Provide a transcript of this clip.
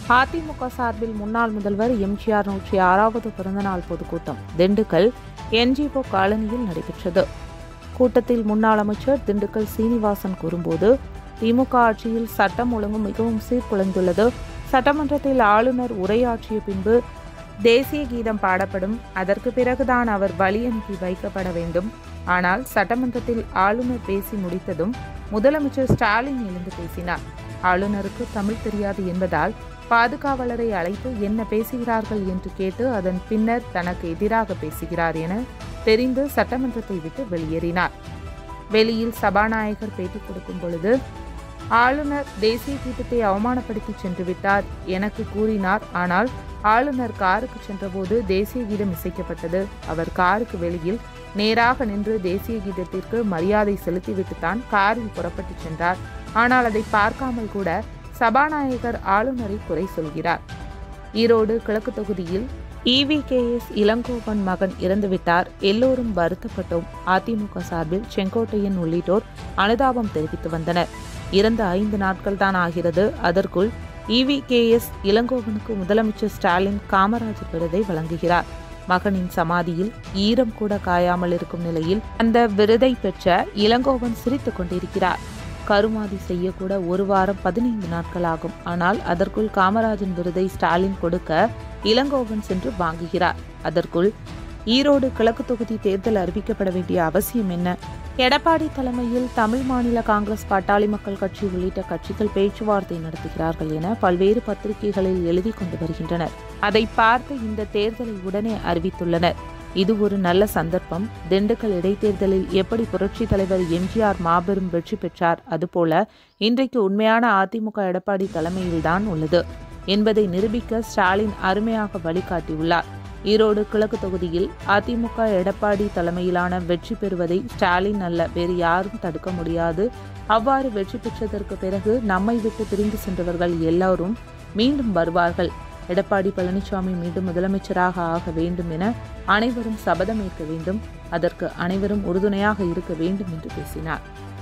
அதிமுக சார்பில் முன்னாள் முதல்வர் எம்ஜிஆர் நூற்றி ஆறாவது பிறந்தநாள் பொதுக்கூட்டம் திண்டுக்கல் என்ஜிஓ காலனியில் நடைபெற்றது கூட்டத்தில் முன்னாள் அமைச்சர் திண்டுக்கல் சீனிவாசன் கூறும்போது திமுக ஆட்சியில் சட்டம் ஒழுங்கு மிகவும் சீர்குலைந்துள்ளது சட்டமன்றத்தில் ஆளுநர் உரையாற்றிய பின்பு தேசிய கீதம் பாடப்படும் அதற்கு பிறகுதான் அவர் வழி அனுப்பி வைக்கப்பட வேண்டும் ஆனால் சட்டமன்றத்தில் ஆளுநர் பேசி முடித்ததும் முதலமைச்சர் ஸ்டாலின் எழுந்து பேசினார் ஆளுநருக்கு தமிழ் தெரியாது என்பதால் பாதுகாவலரை அழைத்து என்ன பேசுகிறார்கள் என்று கேட்டு அதன் பின்னர் தனக்கு எதிராக பேசுகிறார் என தெரிந்து சட்டமன்றத்தை விட்டு வெளியேறினார் வெளியில் சபாநாயகர் பேட்டி கொடுக்கும் பொழுது ஆளுநர் தேசிய கீதத்தை அவமானப்படுத்தி சென்று விட்டார் எனக்கு கூறினார் ஆனால் ஆளுநர் காருக்கு சென்றபோது தேசிய கீதம் இசைக்கப்பட்டது அவர் காருக்கு வெளியில் நேராக நின்று தேசிய கீதத்திற்கு மரியாதை செலுத்திவிட்டுத்தான் காரில் புறப்பட்டு சென்றார் ஆனால் அதை பார்க்காமல் கூட சபாநாயகர் ஆளுநரை குறை சொல்கிறார் ஈரோடு கிழக்கு தொகுதியில் இவிகேஎஸ் இளங்கோவன் மகன் இறந்துவிட்டார் எல்லோரும் வருத்தப்பட்டோம் அதிமுக சார்பில் செங்கோட்டையன் உள்ளிட்டோர் அனுதாபம் தெரிவித்து வந்தனர் இறந்த ஐந்து நாட்கள் தான் ஆகிறது அதற்குள் இவிகேஎஸ் இளங்கோவனுக்கு முதலமைச்சர் ஸ்டாலின் காமராஜர் விருதை வழங்குகிறார் மகனின் சமாதியில் ஈரம் கூட காயாமல் இருக்கும் நிலையில் அந்த விருதை பெற்ற இளங்கோவன் சிரித்துக் கொண்டிருக்கிறார் கருமாதி செய்யக்கூட ஒரு வாரம் பதினைந்து நாட்கள் ஆகும் ஆனால் அதற்குள் காமராஜன் விருதை ஸ்டாலின் கொடுக்க இளங்கோவன் சென்று வாங்குகிறார் அதற்குள் ஈரோடு கிழக்கு தொகுதி தேர்தல் அறிவிக்கப்பட வேண்டிய அவசியம் என்ன எடப்பாடி தலைமையில் தமிழ் மாநில காங்கிரஸ் பாட்டாளி மக்கள் கட்சி உள்ளிட்ட கட்சிகள் பேச்சுவார்த்தை நடத்துகிறார்கள் என பல்வேறு பத்திரிகைகளில் எழுதி கொண்டு வருகின்றனர் அதை பார்த்து இந்த தேர்தலை உடனே அறிவித்துள்ளனர் இது ஒரு நல்ல சந்தர்ப்பம் திண்டுக்கல் இடைத்தேர்தலில் எப்படி புரட்சித் தலைவர் எம்ஜிஆர் மாபெரும் வெற்றி பெற்றார் அதுபோல இன்றைக்கு உண்மையான அதிமுக எடப்பாடி தலைமையில்தான் உள்ளது என்பதை நிரூபிக்க ஸ்டாலின் அருமையாக வழிகாட்டியுள்ளார் ஈரோடு கிழக்கு தொகுதியில் அதிமுக எடப்பாடி தலைமையிலான வெற்றி பெறுவதை ஸ்டாலின் அல்ல வேறு யாரும் தடுக்க முடியாது அவ்வாறு வெற்றி பெற்றதற்கு பிறகு நம்மை விட்டு பிரிந்து சென்றவர்கள் எல்லோரும் மீண்டும் வருவார்கள் எடப்பாடி பழனிசாமி மீண்டும் முதலமைச்சராக ஆக வேண்டும் என அனைவரும் சபதமேற்க வேண்டும் அதற்கு அனைவரும் உறுதுணையாக இருக்க வேண்டும் என்று பேசினார்